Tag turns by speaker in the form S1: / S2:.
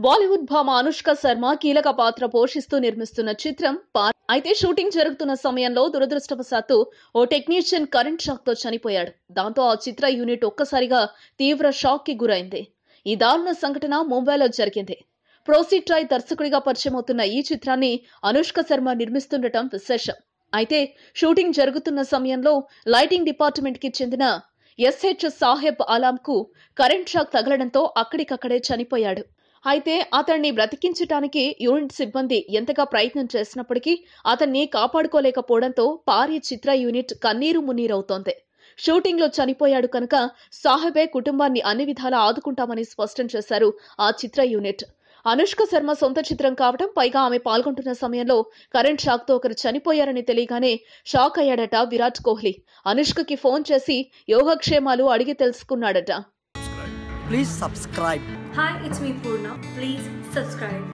S1: బాలీవుడ్ భామ అనుష్క శర్మ కీలక పాత్ర పోషిస్తూ నిర్మిస్తున్న చిత్రం పార్ అయితే షూటింగ్ జరుగుతున్న సమయంలో దురదృష్టవశాత్తు ఓ టెక్నీషియన్ కరెంట్ షాక్ తో చనిపోయాడు దాంతో ఆ చిత్ర యూనిట్ ఒక్కసారిగా తీవ్ర షాక్ కి గురైంది ఈ దారుణ సంఘటన ముంబైలో జరిగింది ప్రోసిట్రాయ్ దర్శకుడిగా పరిచయమవుతున్న ఈ చిత్రాన్ని అనుష్క శర్మ నిర్మిస్తుండటం విశేషం అయితే షూటింగ్ జరుగుతున్న సమయంలో లైటింగ్ డిపార్ట్మెంట్ కి చెందిన ఎస్హెచ్ సాహెబ్ అలాంకు కరెంట్ షాక్ తగలడంతో అక్కడికక్కడే చనిపోయాడు అయితే అతన్ని బ్రతికించటానికి యూనిట్ సిబ్బంది ఎంతగా ప్రయత్నం చేసినప్పటికీ అతన్ని కాపాడుకోలేకపోవడంతో పారి చిత్ర యూనిట్ కన్నీరు మున్నీరవుతోంది షూటింగ్ లో చనిపోయాడు కనుక సాహెబే కుటుంబాన్ని అన్ని విధాలా ఆదుకుంటామని స్పష్టం చేశారు ఆ చిత్ర యూనిట్ అనుష్క శర్మ సొంత చిత్రం కావడం పైగా ఆమె పాల్గొంటున్న సమయంలో కరెంట్ షాక్ తో ఒకరు చనిపోయారని తెలియగానే షాక్ అయ్యాడట విరాట్ కోహ్లీ అనుష్కకి ఫోన్ చేసి యోగక్షేమాలు అడిగి తెలుసుకున్నాడట
S2: Please subscribe.
S3: Hi, it's me Purna. Please subscribe.